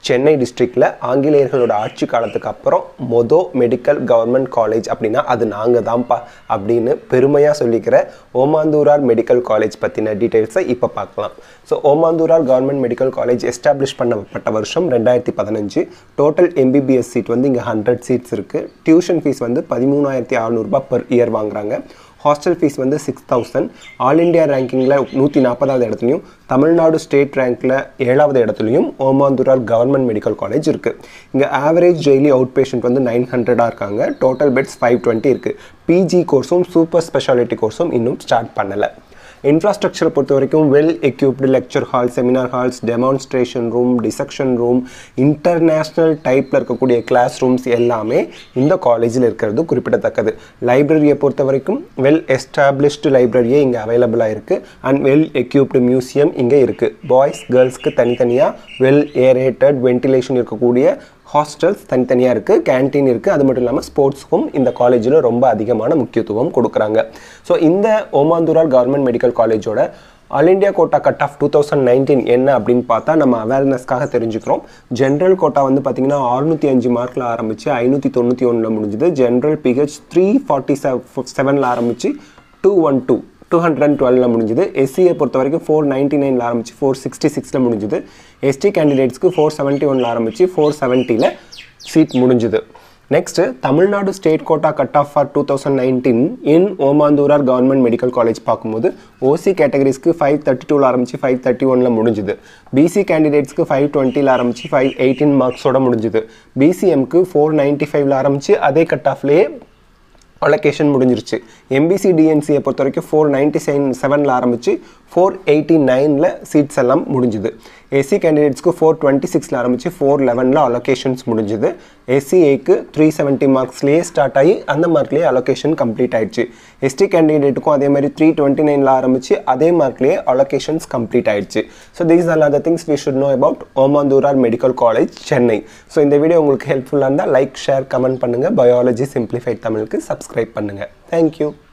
சென்னை டிஸ்ட்ரிக்டில் ஆங்கிலேயர்களோட ஆட்சி காலத்துக்கு அப்புறம் மொதல் மெடிக்கல் கவர்மெண்ட் காலேஜ் அப்படின்னா அது நாங்கள் தான்ப்பா அப்படின்னு பெருமையாக சொல்லிக்கிற ஓமாந்தூரார் மெடிக்கல் காலேஜ் பற்றின டீட்டெயில்ஸை இப்போ பார்க்கலாம் so Omandurar government medical college establish பண்ணப்பட்ட வருஷம் ரெண்டாயிரத்தி பதினஞ்சு டோட்டல் எம்பிபிஎஸ் சீட் வந்து இங்கே ஹண்ட்ரட் சீட்ஸ் இருக்குது டியூஷன் ஃபீஸ் வந்து பதிமூணாயிரத்தி அறநூறுபா பர் இயர் வாங்குறாங்க ஹாஸ்டல் ஃபீஸ் வந்து சிக்ஸ் தௌசண்ட் ஆல் இண்டியா ரேங்கிங்கில் நூற்றி நாற்பதாவது இடத்துலையும் தமிழ்நாடு ஸ்டேட் ரேங்க்கில் ஏழாவது இடத்துலையும் ஓமாந்துரார் கவர்மெண்ட் மெடிக்கல் காலேஜ் இருக்குது இங்கே ஆவரேஜ் டெய்லி அவுட் பேஷண்ட் வந்து நைன் ஹண்ட்ரடாக இருக்காங்க டோட்டல் பெட்ஸ் ஃபைவ் டுவெண்ட்டி இருக்குது பிஜி கோர்ஸும் சூப்பர் ஸ்பெஷாலிட்டி கோர்ஸும் இன்னும் ஸ்டார்ட் பண்ணலை இன்ஃப்ராஸ்ட்ரக்சரை பொறுத்த வரைக்கும் well equipped lecture hall seminar halls demonstration room dissection room international டைப்பில் இருக்கக்கூடிய கிளாஸ் ரூம்ஸ் எல்லாமே இந்த காலேஜில் இருக்கிறது குறிப்பிடத்தக்கது லைப்ரரியை பொறுத்த வரைக்கும் வெல் எஸ்டாப்ளிஷ்டு லைப்ரரியே இங்கே அவைலபிளாக இருக்குது அண்ட் வெல் எக்யூப்டு மியூசியம் இங்கே இருக்குது பாய்ஸ் கேர்ள்ஸ்க்கு தனித்தனியாக வெல் ஏரேட்டட் வென்டிலேஷன் இருக்கக்கூடிய ஹாஸ்டல்ஸ் தனித்தனியாக இருக்குது கேன்டீன் இருக்குது அது மட்டும் இல்லாமல் ஸ்போர்ட்ஸ்க்கும் இந்த காலேஜில் ரொம்ப அதிகமான முக்கியத்துவம் கொடுக்குறாங்க ஸோ இந்த ஓமாந்தூரார் கவர்மெண்ட் மெடிக்கல் காலேஜோட all India quota cut off two thousand nineteen என்ன அப்படின்னு பார்த்தா நம்ம அவேர்னஸ்க்காக தெரிஞ்சுக்கிறோம் ஜென்ரல் கோட்டா வந்து பார்த்தீங்கன்னா அறுநூற்றி அஞ்சு மார்க்கில் ஆரம்பித்து ஐநூற்றி தொண்ணூற்றி ஒன்றில் முடிஞ்சுது ஜென்ரல் பிஹெச் த்ரீ ஃபார்ட்டி செவனில் ஆரம்பித்து two one two two hundred and டுவெலில் முடிஞ்சுது எஸ்சியை பொறுத்த வரைக்கும் ஃபோர் நைன்ட்டி நைனில் ஆரம்பிச்சு ஃபோர் சிக்ஸ்டி சிக்ஸில் முடிஞ்சுது எஸ்டி கேண்டிடேட்ஸ்க்கு ஃபோர் செவன்ட்டி ஒனில் ஆரம்பிச்சு ஃபோர் செவன்ட்டியில் சீட் முடிஞ்சுது next Tamil Nadu state quota cut off for two thousand nineteen in Omandurar government medical college பார்க்கும்போது ஓசி கேட்டகரிஸ்க்கு ஃபைவ் தேர்ட்டி டூவில் ஆரம்பிச்சு ஃபைவ் தேர்ட்டி ஒனில் முடிஞ்சுது பிசி கேண்டிடேட்ஸ்க்கு ஃபைவ் டுவெண்ட்டியில் ஆரம்பிச்சு ஃபைவ் எயிட்டீன் மார்க்ஸோட முடிஞ்சுது பிசிஎம்க்கு ஃபோர் நைன்ட்டி ஃபைவ்ல ஆரம்பிச்சு அதே கட் ஆஃப்லேயே அலோகேஷன் முடிஞ்சிருச்சு எம்பிசி டிஎன்சியை பொறுத்த வரைக்கும் ஃபோர் நைன்ட்டி செவன் செவனில் ஆரம்பித்து ஃபோர் எயிட்டி நைனில் சீட்ஸ் எல்லாம் முடிஞ்சுது எஸ்சி கேண்டிடேட்ஸ்க்கு ஃபோர் டுவெண்ட்டி சிக்ஸில் ஆரம்பித்து ஃபோர் லெவனில் அலோகேஷன்ஸ் முடிஞ்சுது எஸ்சிஏக்கு த்ரீ செவன்ட்டி மார்க்ஸ்லேயே ஸ்டார்ட் ஆகி அந்த மார்க்லேயே அலோகேஷன் கம்ப்ளீட் ஆயிடுச்சு எஸ்டி கேண்டிடேட்டுக்கும் அதே மாதிரி த்ரீ டுவெண்ட்டி நைனில் ஆரம்பித்து அதே மார்க்லேயே அலோகேஷன்ஸ் கம்ப்ளீட் ஆயிடுச்சு so these are the things we should know about Omandurar medical college Chennai so இந்த வீடியோ உங்களுக்கு ஹெல்ப்ஃபுல்லாக இருந்தால் லைக் ஷேர் கமெண்ட் பண்ணுங்கள் பயாலஜி சிம்பிளிஃபைட் தமிழுக்கு சப்ஸ்கிரைப் பண்ணுங்கள் தேங்க்யூ